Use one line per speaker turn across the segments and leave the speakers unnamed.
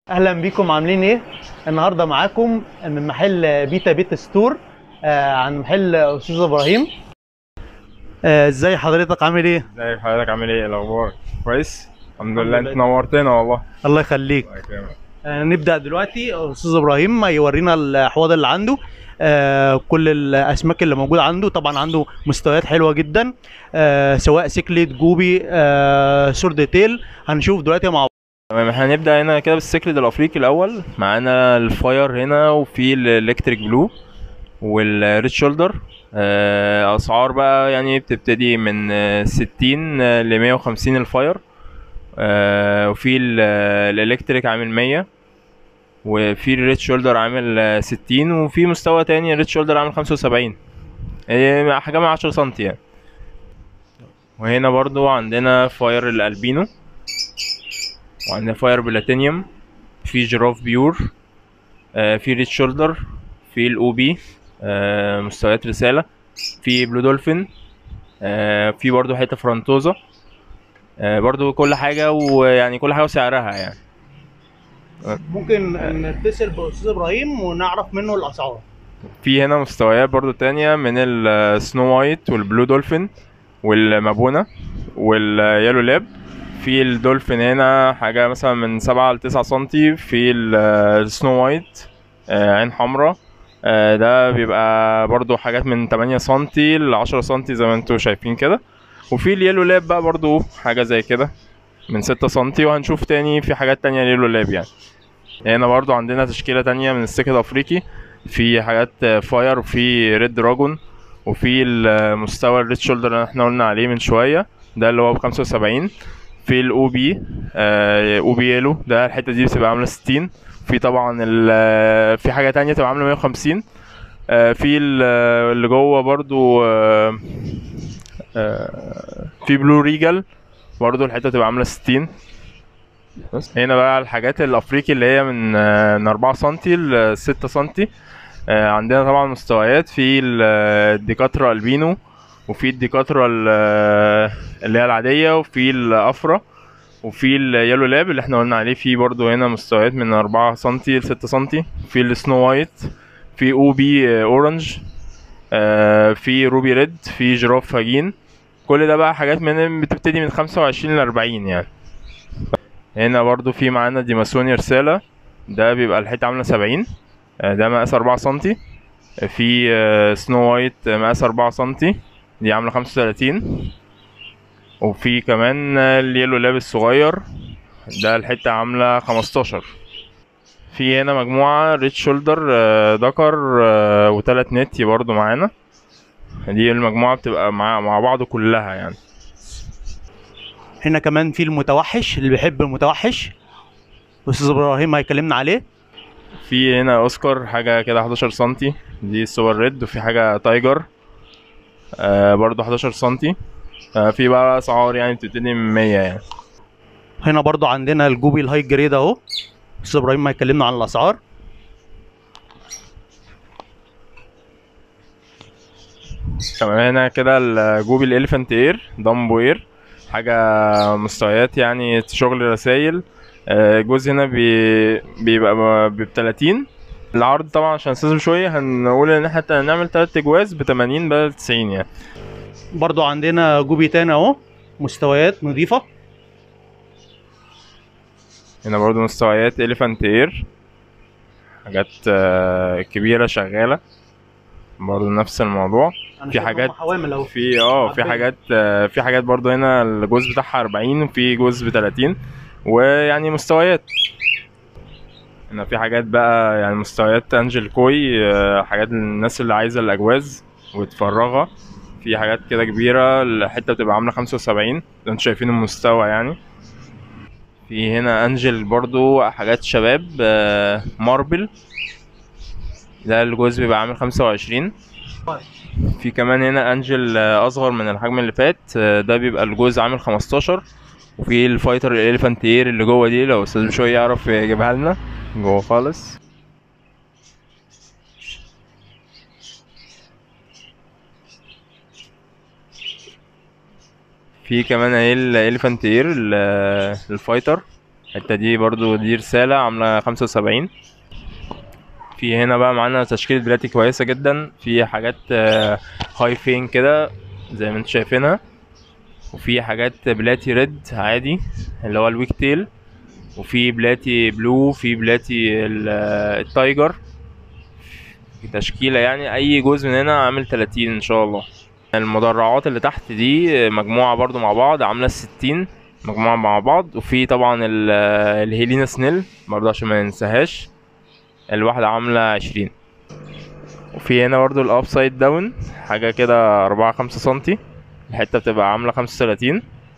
اهلا بيكم عاملين ايه النهارده معاكم من محل بيتا بيت ستور آه عن محل استاذ ابراهيم آه، ازاي حضرتك عامل ايه
ازي حضرتك عامل ايه الاخبار كويس الحمد لله
لله.
انت نورتنا والله
الله يخليك
الله يكرمك.
آه نبدا دلوقتي استاذ ابراهيم يورينا الحوض اللي عنده آه كل الاسماك اللي موجوده عنده طبعا عنده مستويات حلوه جدا آه سواء سيكليت جوبي آه سورد تيل هنشوف دلوقتي مع
تمام احنا هنبدا هنا كده بالسيكليد الافريقي الاول معانا الفاير هنا وفي الالكتريك بلو والريد شولدر آه، اسعار بقى يعني بتبتدي من آه، 60 ل 150 الفاير آه، وفي ال- الالكتريك عامل 100 وفي الريد شولدر عامل آه، 60 وفي مستوى تاني الريد شولدر عامل 75 آه، حاجه من 10 سم يعني وهنا برضو عندنا فاير الالبينو وعندنا فاير بلاتينيوم في جراف بيور آه في ريد شولدر في الاو بي آه مستويات رسالة في بلو دولفين آه في برضو حتة فرانتوزا آه برضو كل حاجة ويعني كل حاجة وسعرها يعني
ممكن نتصل باستاذ ابراهيم ونعرف منه الاسعار
في هنا مستويات برضو تانية من السنو وايت والبلو دولفين والمابونا واليالو لاب في الدولفين هنا حاجة مثلا من سبعة لتسعة سنتي في السنو وايت آه، عين حمراء آه، ده بيبقى برضو حاجات من تمانية سنتي لعشرة سنتي زي ما انتوا شايفين كده وفي اليالو لاب بقى برضو حاجة زي كده من ستة سنتي وهنشوف تاني في حاجات تانية يالو لاب يعني هنا برضو عندنا تشكيلة تانية من السكة الأفريقي في حاجات فاير وفي ريد دراجون وفي المستوى الريد شولدر اللي احنا قلنا عليه من شوية ده اللي هو بخمسة وسبعين في الاو بي او بي يلو ده الحتة دي بتبقى عاملة ستين في طبعا ال- في حاجة تانية تبقى عاملة مية وخمسين في ال- اللي جوه برضو آه، آه، في بلو ريجل برضو الحتة تبقى عاملة ستين بس هنا بقى الحاجات الافريقي اللي هي من آه، من 4 سنتي ل 6 سنتي آه، عندنا طبعا مستويات في ال- الديكاترا البينو وفي الديكاترا ال- اللي هي العادية وفي الافرا وفي اليالو لاب اللي احنا قلنا عليه في برضو هنا مستويات من 4 سنتي ل 6 سنتي في السنو وايت في او بي اورنج آه، في روبي ريد في جراف فاجين كل ده بقى حاجات من بتبتدي من 25 ل 40 يعني هنا برضو في معانا ديماسوني رسالة ده بيبقى الحتة عاملة سبعين آه، ده مقاس أربعة سنتي آه، في آه، سنو وايت آه، مقاس أربعة سنتي دي عاملة خمسة وتلاتين وفي كمان آه، اليلو لاب الصغير ده الحتة عاملة خمستاشر في هنا مجموعة ريد شولدر آه، دكر آه، وتلات نتي برضو معانا دي المجموعة بتبقى مع مع بعض كلها يعني
هنا كمان في المتوحش اللي بيحب المتوحش استاذ ابراهيم هيكلمنا عليه
في هنا اوسكار حاجه كده 11 سنتي دي السوبر ريد وفي حاجه تايجر آه برضو 11 سنتي آه في بقى اسعار يعني بتبتدي من 100 يعني
هنا برضو عندنا الجوبي الهاي جريد اهو استاذ ابراهيم هيكلمنا عن الاسعار
تمام هنا كده الجوبي الاليفانت اير دامبو اير حاجه مستويات يعني شغل رسايل آه جزء هنا بي بيبقى ب 30 العرض طبعا عشان نستلزم شويه هنقول ان احنا هنعمل تلات اجواز ب 80 بدل 90 يعني
برضو عندنا جوبي تاني اهو مستويات نظيفة
هنا برضو مستويات اليفانت اير حاجات آه، كبيرة شغالة برضو نفس الموضوع
أنا
في
شايف
حاجات
هم حوامل اهو
في اه في
عارفين.
حاجات آه، في حاجات برضو هنا الجزء بتاعها 40 وفي جزء ب 30 ويعني مستويات هنا في حاجات بقى يعني مستويات انجل كوي آه، حاجات للناس اللي عايزة الاجواز وتفرغها في حاجات كده كبيرة الحتة بتبقى عاملة 75 زي انتوا شايفين المستوى يعني في هنا انجل برضو حاجات شباب آه، ماربل ده الجزء بيبقى عامل 25 في كمان هنا انجل آه، اصغر من الحجم اللي فات آه، ده بيبقى الجزء عامل 15 وفي الفايتر الاليفانت اير اللي جوه دي لو استاذ بشوي يعرف يجيبها لنا جوه خالص في كمان اهي الاليفانت اير الفايتر الحتة دي برضو دي رسالة عاملة خمسة وسبعين في هنا بقى معانا تشكيلة بلاتي كويسة جدا في حاجات آه، هاي فين كده زي ما انتم شايفينها وفي حاجات بلاتي ريد عادي اللي هو الويك تيل وفي بلاتي بلو في بلاتي ال- آه، التايجر في تشكيلة يعني أي جزء من هنا عامل 30 إن شاء الله المدرعات اللي تحت دي مجموعة برضو مع بعض عاملة 60 مجموعة مع بعض وفي طبعا ال- الهيلينا سنيل برضو عشان ما ننساهاش الواحدة عاملة 20 وفي هنا برضو الاب سايد داون حاجة كده أربعة خمسة سنتي الحتة بتبقى عاملة خمسة وتلاتين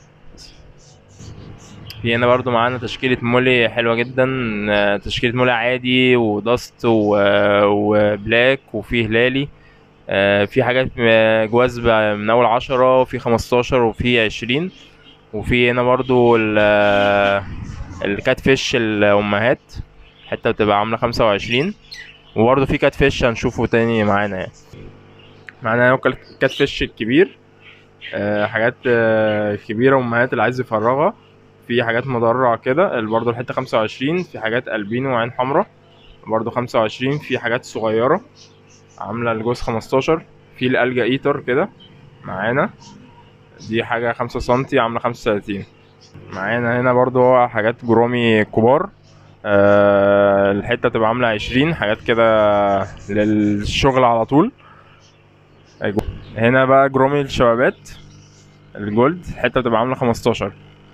في هنا برضو معانا تشكيلة مولي حلوة جدا آه، تشكيلة مولي عادي وداست و- وبلاك وفي هلالي آه، في حاجات آه، جواز بقى من أول عشرة وفي خمستاشر وفي عشرين وفي هنا برضو ال- آه، الكات فيش الأمهات حتة بتبقى عاملة خمسة وعشرين وبرضه في كات فيش هنشوفه تاني معانا يعني معانا هنا كات فيش الكبير آه، حاجات آه، كبيرة أمهات اللي عايز يفرغها في حاجات مدرع كده ال- برضه الحتة خمسة وعشرين في حاجات ألبينو وعين حمرا برضه خمسة وعشرين في حاجات صغيرة عاملة الجوز خمستاشر في الألجا إيتر كده معانا دي حاجة خمسة سنتي عاملة خمسة وتلاتين معانا هنا برضه حاجات جرومي كبار آه، الحتة تبقى عاملة عشرين حاجات كده للشغل على طول أيوة. هنا بقى جرومي الشبابات الجولد الحتة بتبقى عاملة خمستاشر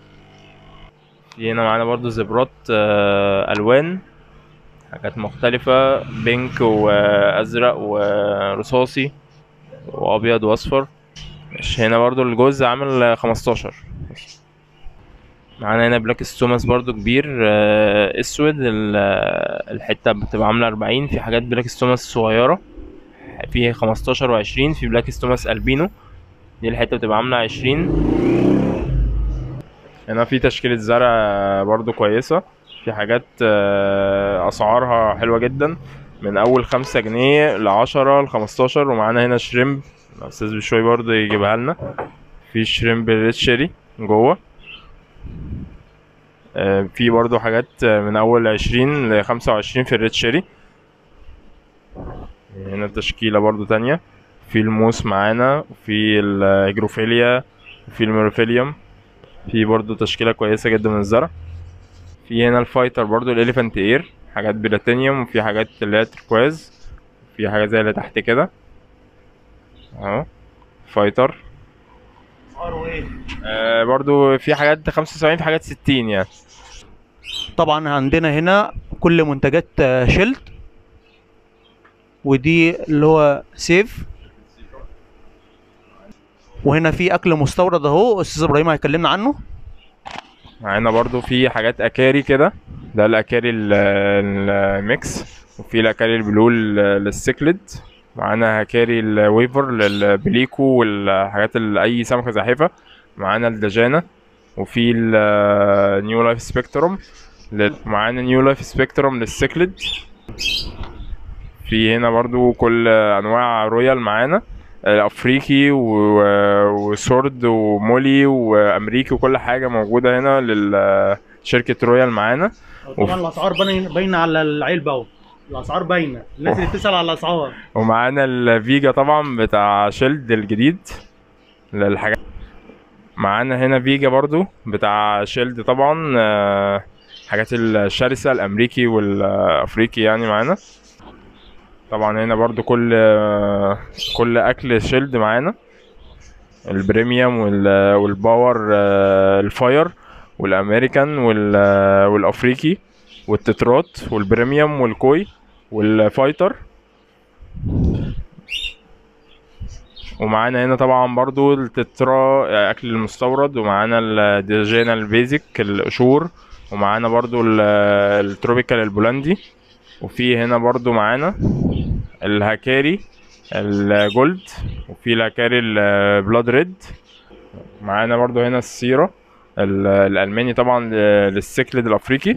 في هنا معانا برضو زبرات آه، ألوان حاجات مختلفة بينك وأزرق ورصاصي وأبيض وأصفر مش هنا برضو الجوز عامل خمستاشر معانا هنا بلاك ستوماس برضو كبير آه، اسود ال- آه، الحتة بتبقى عاملة أربعين في حاجات بلاك ستوماس صغيرة في خمستاشر وعشرين في بلاك ستوماس ألبينو دي الحتة بتبقى عاملة عشرين هنا في تشكيلة زرع برضو كويسة في حاجات آه، أسعارها حلوة جدا من أول خمسة جنيه لعشرة لخمستاشر ومعانا هنا شريمب الأستاذ بشوي برضو يجيبها لنا في شريمب ريد شيري جوه آه، في برضو حاجات آه، من أول عشرين لخمسة وعشرين في الريد شيري هنا تشكيلة برضو تانية في الموس معانا وفي الهيجروفيليا وفي الميروفيليوم في برضو تشكيلة كويسة جدا من الزرع في هنا الفايتر برضو الاليفانت اير حاجات بلاتينيوم وفي حاجات اللي هي تركواز في حاجة زي اللي تحت كده اهو فايتر
اسعاره ايه
آه برضو في حاجات خمسة وسبعين في حاجات ستين يعني
طبعا عندنا هنا كل منتجات آه، شيلد ودي اللي هو سيف وهنا في اكل مستورد اهو استاذ ابراهيم هيكلمنا عنه
معانا برضو في حاجات اكاري كده ده الاكاري ال- الميكس وفي الاكاري البلو ال- للسيكلد معانا هكاري الويفر للبليكو والحاجات ال- اي سمكه زاحفه معانا الدجانه وفي النيو لايف سبيكتروم معانا نيو لايف سبيكتروم للسيكلد في هنا برضو كل انواع رويال معانا افريقي و- وسورد ومولي وامريكي وكل حاجه موجوده هنا لشركه رويال معانا
طبعا الاسعار باينه باينه على العلبه اهو الاسعار باينه الناس اللي بتسال على الاسعار
ومعانا الفيجا طبعا بتاع شيلد الجديد للحاجات معانا هنا فيجا برضو بتاع شيلد طبعا آه، حاجات الشرسة الأمريكي والأفريقي يعني معانا طبعا هنا برضو كل آه، كل أكل شيلد معانا البريميوم وال- والباور آه، الفاير والأمريكان وال- آه، والأفريقي والتترات والبريميوم والكوي والفايتر ومعانا هنا طبعا برضو التترا اكل المستورد ومعانا الديجينا البيزك القشور ومعانا برضو ال- التروبيكال البولندي وفي هنا برضو معانا الهكاري الجولد وفي الهكاري البلاد ريد معانا برضو هنا السيرة ال- الألماني طبعا ل- للسيكلد الأفريقي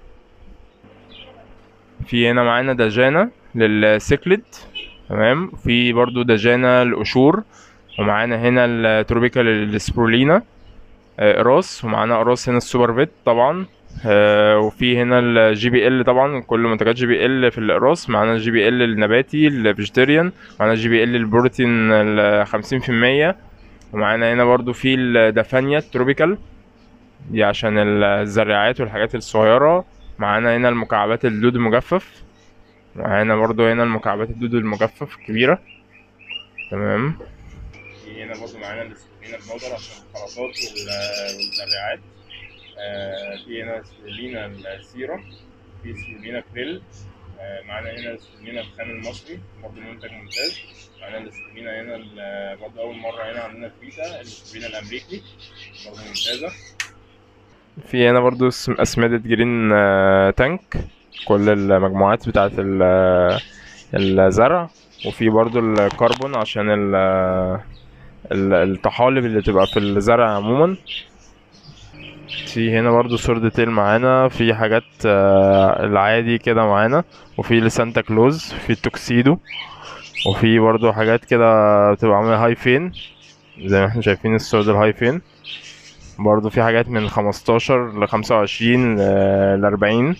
في هنا معانا دجانا للسيكلد تمام في برضو دجانا القشور ومعانا هنا التروبيكال السبرولينا آه، اقراص ومعانا اقراص هنا السوبر فيت طبعا آه، وفي هنا الجي بي ال طبعا كل منتجات جي بي ال في الاقراص معانا الجي بي ال النباتي الفيجيتيريان معانا الجي بي ال البروتين ال 50% ومعانا هنا برضو في الدافانيا التروبيكال دي عشان الزراعات والحاجات الصغيرة معانا هنا المكعبات الدود المجفف معانا برضو هنا المكعبات الدود المجفف كبيرة تمام في هنا برضو معانا السبولينا البودر عشان الخلطات وال- والزراعات آه، في هنا سبولينا السيرة في سبولينا كريل آه، معانا هنا السبولينا الخام المصري برضو منتج ممتاز معانا السبولينا هنا ال- برضو أول مرة هنا عندنا الفيتا السبولينا الأمريكي برضو ممتازة في هنا برضو اسم- أسمدة جرين آه، تانك كل المجموعات بتاعة ال- الزرع وفي برضو الكربون عشان ال- ال- الطحالب اللي تبقى في الزرع عموما في هنا برضو سورد تيل معانا في حاجات آه، العادي كده معانا وفي لسانتا كلوز في التوكسيدو وفي برضو حاجات كده بتبقى عاملة هاي فين زي ما احنا شايفين السورد الهاي فين برضو في حاجات من 15 ل 25 ل 40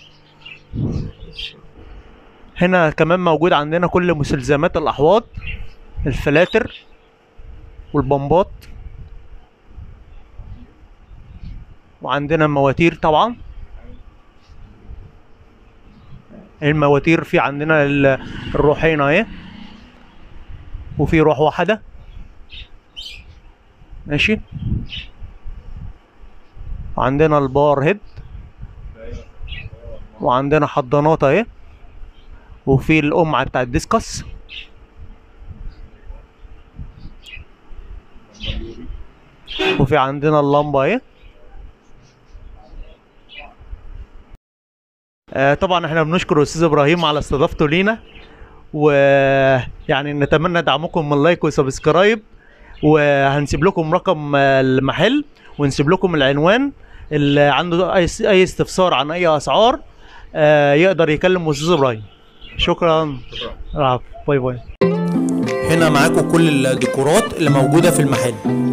هنا كمان موجود عندنا كل مستلزمات الاحواض الفلاتر والبمبات وعندنا مواتير طبعا المواتير في عندنا ال- الروحين اهي وفي روح واحدة ماشي عندنا البار هيد وعندنا حضانات اهي وفي القمعة بتاع الديسكس وفي عندنا اللمبة اهي آه، طبعا احنا بنشكر استاذ ابراهيم على استضافته لينا ويعني نتمنى دعمكم من لايك وسبسكرايب وهنسيب لكم رقم آه، المحل ونسيب لكم العنوان اللي عنده اي اي استفسار عن اي اسعار آه، يقدر يكلم استاذ ابراهيم شكرا العفو باي باي هنا معاكم كل الديكورات اللي موجوده في المحل